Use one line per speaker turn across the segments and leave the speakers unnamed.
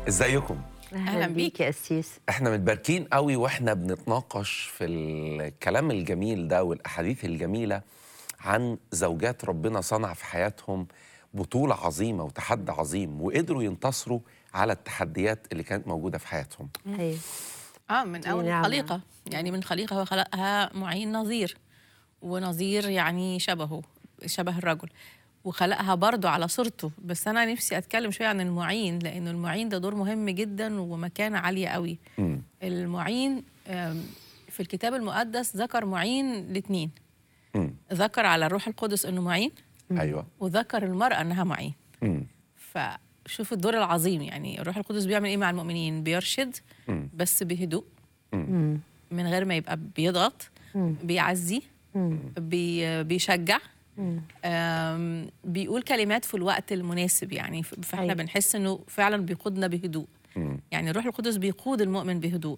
ازيكم
أهلاً بيك.
يا قسيس
احنا متباركين قوي واحنا بنتناقش في الكلام الجميل ده والاحاديث الجميله عن زوجات ربنا صنع في حياتهم بطوله عظيمه وتحدي عظيم وقدروا ينتصروا على التحديات اللي كانت موجوده في حياتهم
ايوه
اه من اول
نعمة.
الخليقه يعني من خليقه هو خلقها معين نظير ونظير يعني شبهه شبه الرجل وخلقها برضه على صورته بس انا نفسي اتكلم شويه عن المعين لانه المعين ده دور مهم جدا ومكانه عاليه قوي
مم.
المعين آم، في الكتاب المقدس ذكر معين الاثنين
مم.
ذكر على الروح القدس انه معين
ايوه
وذكر المراه انها معين
مم.
فشوف الدور العظيم يعني الروح القدس بيعمل ايه مع المؤمنين بيرشد
مم.
بس بهدوء
مم.
من غير ما يبقى بيضغط
مم.
بيعزي
مم.
بي بيشجع
مم.
آم، بيقول كلمات في الوقت المناسب يعني ف- فاحنا
أيوة.
بنحس انه فعلا بيقودنا بهدوء
مم.
يعني الروح القدس بيقود المؤمن بهدوء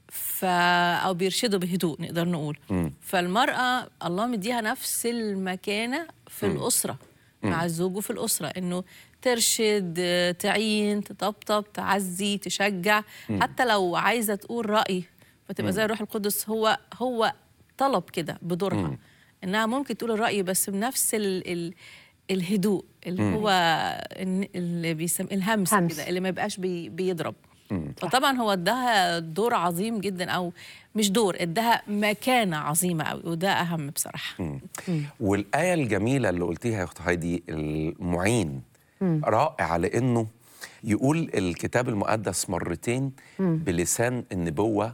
ف او بيرشده بهدوء نقدر نقول
مم.
فالمراه الله مديها نفس المكانه في الاسره مع الزوج وفي الاسره انه ترشد آه، تعين تطبطب تعزي تشجع حتى لو عايزه تقول راي فتبقى زي الروح القدس هو هو طلب كده بدورها انها ممكن تقول الراي بس بنفس ال ال الهدوء اللي هو الن- اللي بيسم الهمس
همس.
كده اللي ما يبقاش بي بيضرب فطبعا هو اداها دور عظيم جدا او مش دور اداها مكانه عظيمه قوي وده اهم بصراحه
والآية الجميلة اللي قلتيها يا أخت هايدي المعين رائع لأنه يقول الكتاب المقدس مرتين بلسان النبوة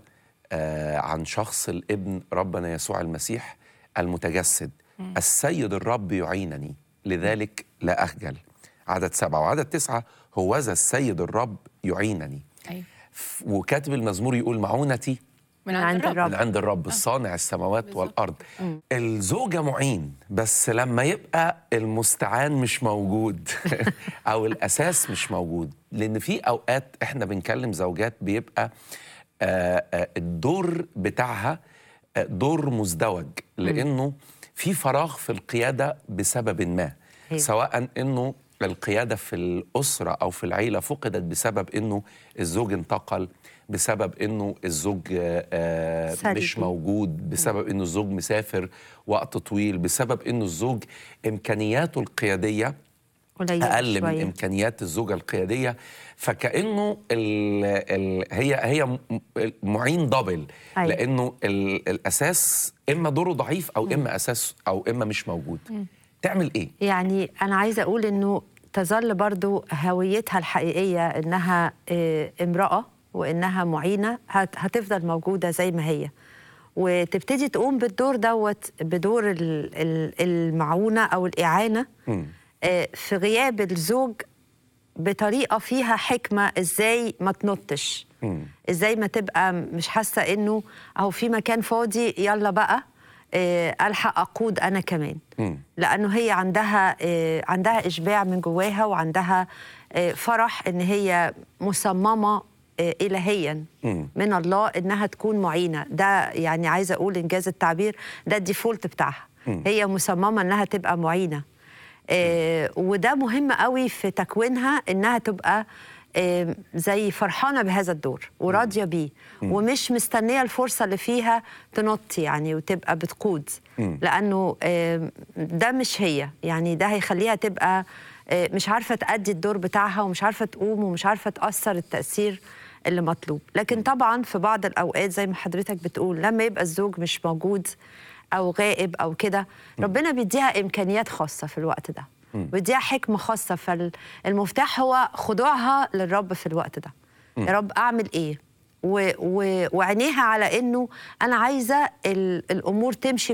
آه عن شخص الابن ربنا يسوع المسيح المتجسد السيد الرب يعينني لذلك لا أخجل عدد سبعة وعدد تسعة هوذا السيد الرب يعينني
ايوه
ف- وكاتب المزمور يقول معونتي
من
عند
عند الرب
الرب.
من عند الرب الصانع السماوات
بالظبط.
والارض الزوجه معين بس لما يبقى المستعان مش موجود او الاساس مش موجود لان في اوقات احنا بنكلم زوجات بيبقى آه، آه، الدور بتاعها آه، دور مزدوج لانه في فراغ في القياده بسبب ما
أيوة.
سواء انه القياده في الاسره او في العيله فقدت بسبب انه الزوج انتقل بسبب انه الزوج آه، آه،
سلبي.
مش موجود بسبب انه الزوج مسافر وقت طويل بسبب انه الزوج امكانياته القياديه
قليل
اقل من
شوية.
امكانيات الزوجه القياديه فكانه ال ال هي هي م- معين دبل
أيوة.
لانه ال الاساس اما دوره ضعيف او اما اساس او اما مش موجود تعمل ايه
يعني انا عايزه اقول انه تظل برضو هويتها الحقيقيه انها آه، امراه وانها معينه هت- هتفضل موجوده زي ما هي وتبتدي تقوم بالدور دوت بدور ال- ال- المعونه او الاعانه
مم.
آه، في غياب الزوج بطريقه فيها حكمه ازاي ما تنطش
مم.
ازاي ما تبقى مش حاسه انه اهو في مكان فاضي يلا بقى آه، الحق اقود انا كمان
مم.
لانه هي عندها آه، عندها اشباع من جواها وعندها آه، فرح ان هي مصممه آه، الهيا
مم.
من الله انها تكون معينه ده يعني عايزه اقول انجاز التعبير ده الديفولت بتاعها هي مصممه انها تبقى معينه آه، وده مهم قوي في تكوينها انها تبقى آه، زي فرحانه بهذا الدور وراضيه بيه ومش مستنيه الفرصه اللي فيها تنط يعني وتبقى بتقود لانه آه، ده مش هي يعني ده هيخليها تبقى آه، مش عارفه تأدي الدور بتاعها ومش عارفه تقوم ومش عارفه تأثر التأثير اللي مطلوب لكن طبعا في بعض الأوقات زي ما حضرتك بتقول لما يبقى الزوج مش موجود أو غائب أو كده ربنا بيديها إمكانيات خاصة في الوقت ده بيديها حكمة خاصة فالمفتاح هو خضوعها للرب في الوقت ده يا رب أعمل إيه و و وعينيها على إنه أنا عايزة ال- الأمور تمشي